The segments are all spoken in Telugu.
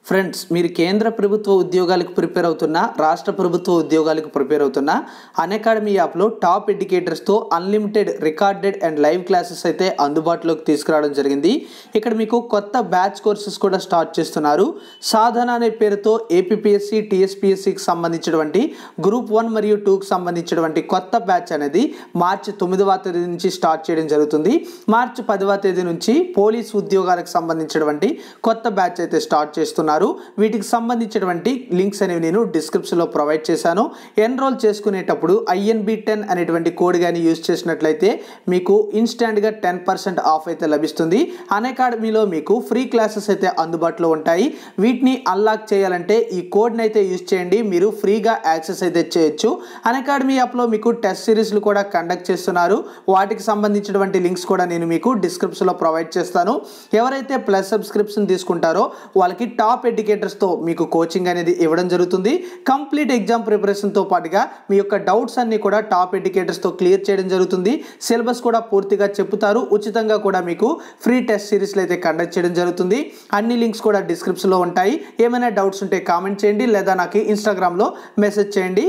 ఫ్రెండ్స్ మీరు కేంద్ర ప్రభుత్వ ఉద్యోగాలకు ప్రిపేర్ అవుతున్నా రాష్ట్ర ప్రభుత్వ ఉద్యోగాలకు ప్రిపేర్ అవుతున్నా అకాడమీ యాప్లో టాప్ ఎడ్యుకేటర్స్తో unlimited recorded and live classes అయితే అందుబాటులోకి తీసుకురావడం జరిగింది ఇక్కడ మీకు కొత్త బ్యాచ్ కోర్సెస్ కూడా స్టార్ట్ చేస్తున్నారు సాధన అనే పేరుతో ఏపీఎస్సి టీఎస్పీఎస్సికి సంబంధించినటువంటి గ్రూప్ వన్ మరియు టూకి సంబంధించినటువంటి కొత్త బ్యాచ్ అనేది మార్చి తొమ్మిదవ తేదీ నుంచి స్టార్ట్ చేయడం జరుగుతుంది మార్చి పదవ తేదీ నుంచి పోలీస్ ఉద్యోగాలకు సంబంధించినటువంటి కొత్త బ్యాచ్ అయితే స్టార్ట్ చేస్తున్నారు వీటికి సంబంధించినటువంటి లింక్స్ అనేవి నేను డిస్క్రిప్షన్లో ప్రొవైడ్ చేశాను ఎన్రోల్ చేసుకునేటప్పుడు ఐఎన్బి టెన్ అనేటువంటి కోడ్ కానీ యూజ్ చేసినట్లయితే మీకు ఇన్స్టాంట్గా టెన్ పర్సెంట్ ఆఫ్ అయితే లభిస్తుంది అకాడమీలో మీకు ఫ్రీ క్లాసెస్ అయితే అందుబాటులో ఉంటాయి వీటిని అన్లాక్ చేయాలంటే ఈ కోడ్ని అయితే యూజ్ చేయండి మీరు ఫ్రీగా యాక్సెస్ అయితే చేయొచ్చు అకాడమీ యాప్లో మీకు టెస్ట్ సిరీస్లు కూడా కండక్ట్ చేస్తున్నారు వాటికి సంబంధించినటువంటి లింక్స్ కూడా నేను మీకు డిస్క్రిప్షన్లో ప్రొవైడ్ చేస్తాను ఎవరైతే ప్లస్ సబ్స్క్రిప్షన్ తీసుకుంటారో వాళ్ళకి టాప్ ఎడ్యుకేటర్స్తో మీకు కోచింగ్ అనేది ఇవ్వడం జరుగుతుంది కంప్లీట్ ఎగ్జామ్ ప్రిపరేషన్తో పాటుగా మీ యొక్క డౌట్స్ అన్ని కూడా టాప్ ఎడ్యుకేటర్స్తో క్లియర్ చేయడం జరుగుతుంది సిలబస్ కూడా పూర్తిగా చెప్తారు ఉచితంగా కూడా మీకు ఫ్రీ టెస్ట్ సిరీస్లు అయితే కండక్ట్ చేయడం జరుగుతుంది అన్ని లింక్స్ కూడా డిస్క్రిప్షన్లో ఉంటాయి ఏమైనా డౌట్స్ ఉంటే కామెంట్ చేయండి లేదా నాకు ఇన్స్టాగ్రామ్లో మెసేజ్ చేయండి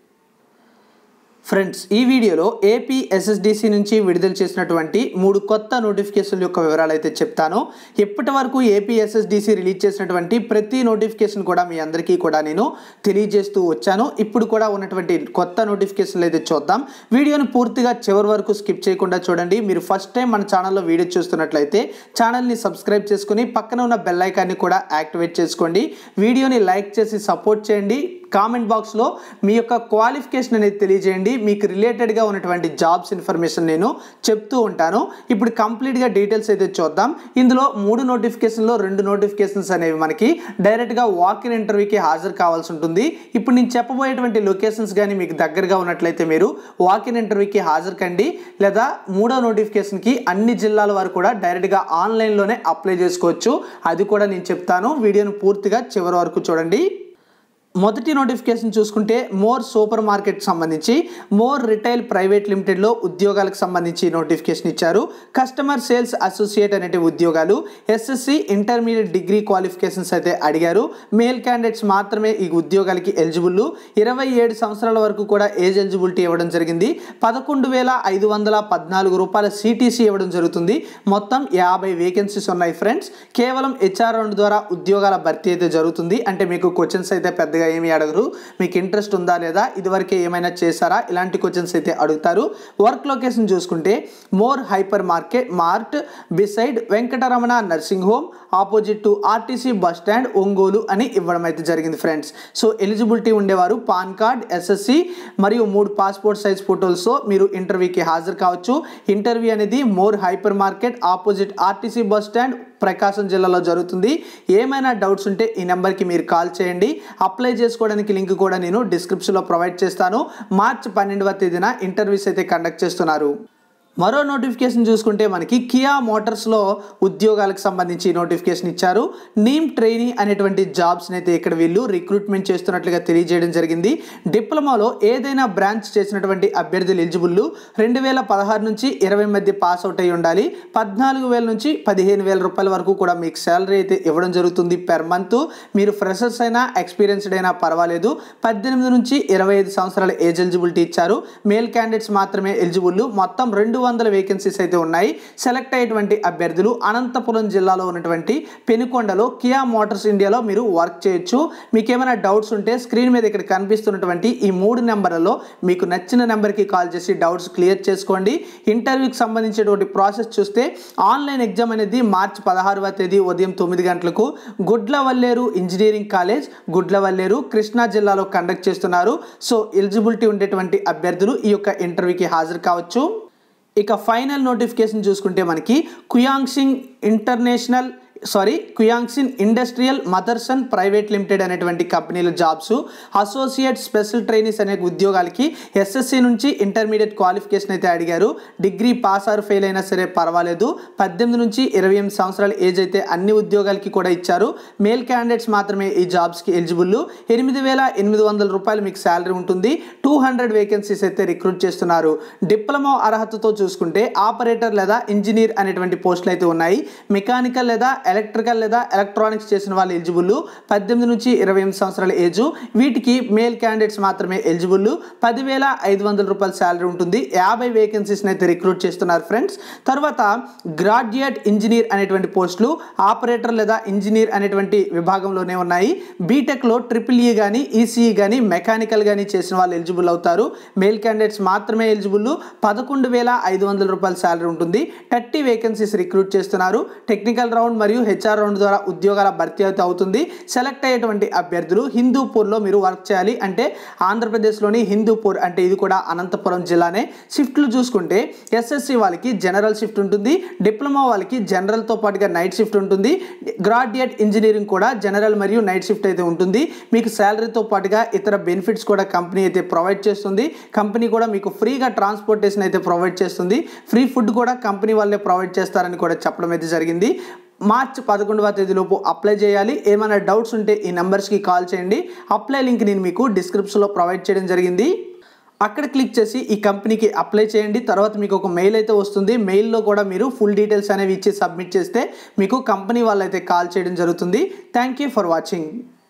ఫ్రెండ్స్ ఈ వీడియోలో ఏపీ ఎస్ఎస్డిసి నుంచి విడుదల చేసినటువంటి మూడు కొత్త నోటిఫికేషన్ల యొక్క వివరాలు అయితే చెప్తాను ఇప్పటి వరకు ఏపీ ఎస్ఎస్డిసి రిలీజ్ చేసినటువంటి ప్రతి నోటిఫికేషన్ కూడా మీ అందరికీ కూడా నేను తెలియజేస్తూ వచ్చాను ఇప్పుడు కూడా ఉన్నటువంటి కొత్త నోటిఫికేషన్లు అయితే చూద్దాం వీడియోని పూర్తిగా చివరి వరకు స్కిప్ చేయకుండా చూడండి మీరు ఫస్ట్ టైం మన ఛానల్లో వీడియో చూస్తున్నట్లయితే ఛానల్ని సబ్స్క్రైబ్ చేసుకుని పక్కన ఉన్న బెల్ ఐకాన్ని కూడా యాక్టివేట్ చేసుకోండి వీడియోని లైక్ చేసి సపోర్ట్ చేయండి కామెంట్ బాక్స్లో మీ యొక్క క్వాలిఫికేషన్ అనేది తెలియజేయండి మీకు రిలేటెడ్గా ఉన్నటువంటి జాబ్స్ ఇన్ఫర్మేషన్ నేను చెప్తూ ఉంటాను ఇప్పుడు కంప్లీట్గా డీటెయిల్స్ అయితే చూద్దాం ఇందులో మూడు నోటిఫికేషన్లో రెండు నోటిఫికేషన్స్ అనేవి మనకి డైరెక్ట్గా వాక్ ఇన్ ఇంటర్వ్యూకి హాజరు కావాల్సి ఉంటుంది ఇప్పుడు నేను చెప్పబోయేటువంటి లొకేషన్స్ కానీ మీకు దగ్గరగా ఉన్నట్లయితే మీరు వాక్ ఇన్ ఇంటర్వ్యూకి హాజరు కండి లేదా మూడో నోటిఫికేషన్కి అన్ని జిల్లాల వారు కూడా డైరెక్ట్గా ఆన్లైన్లోనే అప్లై చేసుకోవచ్చు అది కూడా నేను చెప్తాను వీడియోను పూర్తిగా చివరి వరకు చూడండి మొదటి నోటిఫికేషన్ చూసుకుంటే మోర్ సూపర్ మార్కెట్ సంబంధించి మోర్ రిటైల్ ప్రైవేట్ లిమిటెడ్లో ఉద్యోగాలకు సంబంధించి నోటిఫికేషన్ ఇచ్చారు కస్టమర్ సేల్స్ అసోసియేట్ అనేటి ఉద్యోగాలు ఎస్ఎస్సి ఇంటర్మీడియట్ డిగ్రీ క్వాలిఫికేషన్స్ అయితే అడిగారు మేల్ క్యాండిడేట్స్ మాత్రమే ఈ ఉద్యోగాలకి ఎలిజిబుల్ ఇరవై ఏడు సంవత్సరాల వరకు కూడా ఏజ్ ఎలిజిబిలిటీ ఇవ్వడం జరిగింది పదకొండు వేల ఐదు వందల పద్నాలుగు రూపాయల సిటీసీ ఇవ్వడం జరుగుతుంది మొత్తం యాభై వేకెన్సీస్ ఉన్నాయి ఫ్రెండ్స్ కేవలం హెచ్ఆర్ రౌండ్ ద్వారా ఉద్యోగాల భర్తీ అయితే జరుగుతుంది అంటే మీకు క్వశ్చన్స్ అయితే పెద్దగా ఏమి అడగరు మీకు ఇంట్రెస్ట్ ఉందా లేదా ఇదివరకే ఏమైనా చేశారా ఇలాంటి క్వశ్చన్స్ అయితే అడుగుతారు వర్క్ లొకేషన్ చూసుకుంటే more hyper market mart beside Venkataramana nursing home opposite to RTC bus stand Ongole అని ఇవ్వడం అయితే జరిగింది ఫ్రెండ్స్ సో ఎలిజిబిలిటీ ఉండేవారు పాన్ కార్డ్ ఎస్ఎస్సి మరియు మూడు పాస్పోర్ట్ సైజ్ ఫోటోలతో మీరు ఇంటర్వ్యూకి హాజరు కావచ్చు ఇంటర్వ్యూ అనేది more hyper market opposite RTC bus stand Prakasam జిల్లాలో జరుగుతుంది ఏమైనా డౌట్స్ ఉంటే ఈ నెంబర్కి మీరు కాల్ చేయండి అప్లై చేసుకోవడానికి లింక్ కూడా నేను డిస్క్రిప్షన్లో ప్రొవైడ్ చేస్తాను మార్చ్ పన్నెండవ తేదీన ఇంటర్వ్యూస్ అయితే కండక్ట్ చేస్తున్నారు మరో నోటిఫికేషన్ చూసుకుంటే మనకి కియా మోటార్స్లో ఉద్యోగాలకు సంబంధించి నోటిఫికేషన్ ఇచ్చారు నీమ్ ట్రైనీ అనేటువంటి జాబ్స్ని అయితే ఇక్కడ వీళ్ళు రిక్రూట్మెంట్ చేస్తున్నట్లుగా తెలియజేయడం జరిగింది డిప్లొమాలో ఏదైనా బ్రాంచ్ చేసినటువంటి అభ్యర్థులు ఎలిజిబుల్ రెండు వేల పదహారు నుంచి ఇరవై మధ్య పాస్ అవుట్ అయి ఉండాలి పద్నాలుగు వేల నుంచి పదిహేను వేల రూపాయల వరకు కూడా మీకు శాలరీ అయితే ఇవ్వడం జరుగుతుంది పెర్ మంత్ మీరు ఫ్రెషర్స్ అయినా ఎక్స్పీరియన్స్డ్ అయినా పర్వాలేదు పద్దెనిమిది నుంచి ఇరవై ఐదు సంవత్సరాల ఏజ్ ఎలిజిబిలిటీ ఇచ్చారు మేల్ క్యాండిడేట్స్ మాత్రమే ఎలిజిబుల్ మొత్తం రెండు వందల వేకెన్సీస్ అయితే ఉన్నాయి సెలెక్ట్ అయ్యేటువంటి అభ్యర్థులు అనంతపురం జిల్లాలో ఉన్నటువంటి పెనుకొండలో కియా మోటార్స్ ఇండియాలో మీరు వర్క్ చేయొచ్చు మీకు ఏమైనా డౌట్స్ ఉంటే స్క్రీన్ మీద ఇక్కడ కనిపిస్తున్నటువంటి ఈ మూడు నెంబర్లలో మీకు నచ్చిన నెంబర్కి కాల్ చేసి డౌట్స్ క్లియర్ చేసుకోండి ఇంటర్వ్యూకి సంబంధించినటువంటి ప్రాసెస్ చూస్తే ఆన్లైన్ ఎగ్జామ్ అనేది మార్చి పదహారవ తేదీ ఉదయం తొమ్మిది గంటలకు గుడ్లవల్లేరు ఇంజనీరింగ్ కాలేజ్ గుడ్లవల్లేరు కృష్ణా జిల్లాలో కండక్ట్ చేస్తున్నారు సో ఎలిజిబిలిటీ ఉండేటువంటి అభ్యర్థులు ఈ యొక్క ఇంటర్వ్యూకి హాజరు కావచ్చు ఇక ఫైనల్ నోటిఫికేషన్ చూసుకుంటే మనకి Kuyangsing international sorry Kuyangsin industrial Motherson private limited అనేటువంటి కంపెనీల జాబ్స్ అసోసియేట్ స్పెషల్ ట్రైనీస్ అనే ఉద్యోగాలకి ఎస్ఎస్సి నుంచి ఇంటర్మీడియట్ క్వాలిఫికేషన్ అయితే అడిగారు డిగ్రీ పాస్ ఆర్ ఫెయిల్ అయినా సరే పర్వాలేదు పద్దెనిమిది నుంచి ఇరవై ఎనిమిది సంవత్సరాల ఏజ్ అయితే అన్ని ఉద్యోగాలకి కూడా ఇచ్చారు మేల్ క్యాండిడేట్స్ మాత్రమే ఈ జాబ్స్కి ఎలిజిబుల్ ఎనిమిది వేల ఎనిమిది వందల రూపాయలు మీకు శాలరీ ఉంటుంది టూ హండ్రెడ్ వేకెన్సీస్ అయితే రిక్రూట్ చేస్తున్నారు డిప్లొమా అర్హతతో చూసుకుంటే ఆపరేటర్ లేదా ఇంజనీర్ అనేటువంటి పోస్టులు అయితే ఉన్నాయి మెకానికల్ లేదా ఎలక్ట్రికల్ లేదా ఎలక్ట్రానిక్స్ చేసిన వాళ్ళు ఎలిజిబుల్ పద్దెనిమిది నుంచి ఇరవై ఎనిమిది సంవత్సరాల ఏజ్ వీటికి మేల్ క్యాండిడేట్స్ మాత్రమే ఎలిజిబుల్ పదివేల ఐదు వందల రూపాయల శాలరీ ఉంటుంది యాభై వేకెన్సీస్ని అయితే రిక్రూట్ చేస్తున్నారు ఫ్రెండ్స్ తర్వాత గ్రాడ్యుయేట్ ఇంజనీర్ అనేటువంటి పోస్టులు ఆపరేటర్ లేదా ఇంజనీర్ అనేటువంటి విభాగంలోనే ఉన్నాయి బీటెక్లో ట్రిపుల్ ఈ కానీ ఈసీఈ కానీ మెకానికల్ కానీ చేసిన వాళ్ళు ఎలిజిబుల్ అవుతారు మేల్ క్యాండిడేట్స్ మాత్రమే ఎలిజిబుల్ పదకొండు వేల ఐదు వందల రూపాయల శాలరీ ఉంటుంది థర్టీ వేకెన్సీస్ రిక్రూట్ చేస్తున్నారు టెక్నికల్ రౌండ్ మరియు హెచ్ఆర్ రౌండ్ ద్వారా ఉద్యోగాల భర్తీ అయితే అవుతుంది సెలెక్ట్ అయ్యేటువంటి అభ్యర్థులు హిందూపూర్లో మీరు వర్క్ చేయాలి అంటే ఆంధ్రప్రదేశ్లోని హిందూపూర్ అంటే ఇది కూడా అనంతపురం జిల్లానే షిఫ్ట్లు చూసుకుంటే ఎస్ఎస్సి వాళ్ళకి జనరల్ షిఫ్ట్ ఉంటుంది డిప్లొమా వాళ్ళకి జనరల్తో పాటుగా నైట్ షిఫ్ట్ ఉంటుంది గ్రాడ్యుయేట్ ఇంజనీరింగ్ కూడా జనరల్ మరియు నైట్ షిఫ్ట్ అయితే ఉంటుంది మీకు శాలరీతో పాటుగా ఇతర బెనిఫిట్స్ కూడా కంపెనీ అయితే ప్రొవైడ్ చేస్తుంది కంపెనీ కూడా మీకు ఫ్రీగా ట్రాన్స్పోర్టేషన్ అయితే ప్రొవైడ్ చేస్తుంది ఫ్రీ ఫుడ్ కూడా కంపెనీ వాళ్ళే ప్రొవైడ్ చేస్తారని కూడా చెప్పడం అయితే జరిగింది మార్చ్ పదకొండవ తేదీలోపు అప్లై చేయాలి ఏమైనా డౌట్స్ ఉంటే ఈ నెంబర్స్కి కాల్ చేయండి అప్లై లింక్ నేను మీకు డిస్క్రిప్షన్లో ప్రొవైడ్ చేయడం జరిగింది అక్కడ క్లిక్ చేసి ఈ కంపెనీకి అప్లై చేయండి తర్వాత మీకు ఒక మెయిల్ అయితే వస్తుంది మెయిల్లో కూడా మీరు ఫుల్ డీటెయిల్స్ అనేవి ఇచ్చి సబ్మిట్ చేస్తే మీకు కంపెనీ వాళ్ళు అయితే కాల్ చేయడం జరుగుతుంది థ్యాంక్ యూ ఫర్ వాచింగ్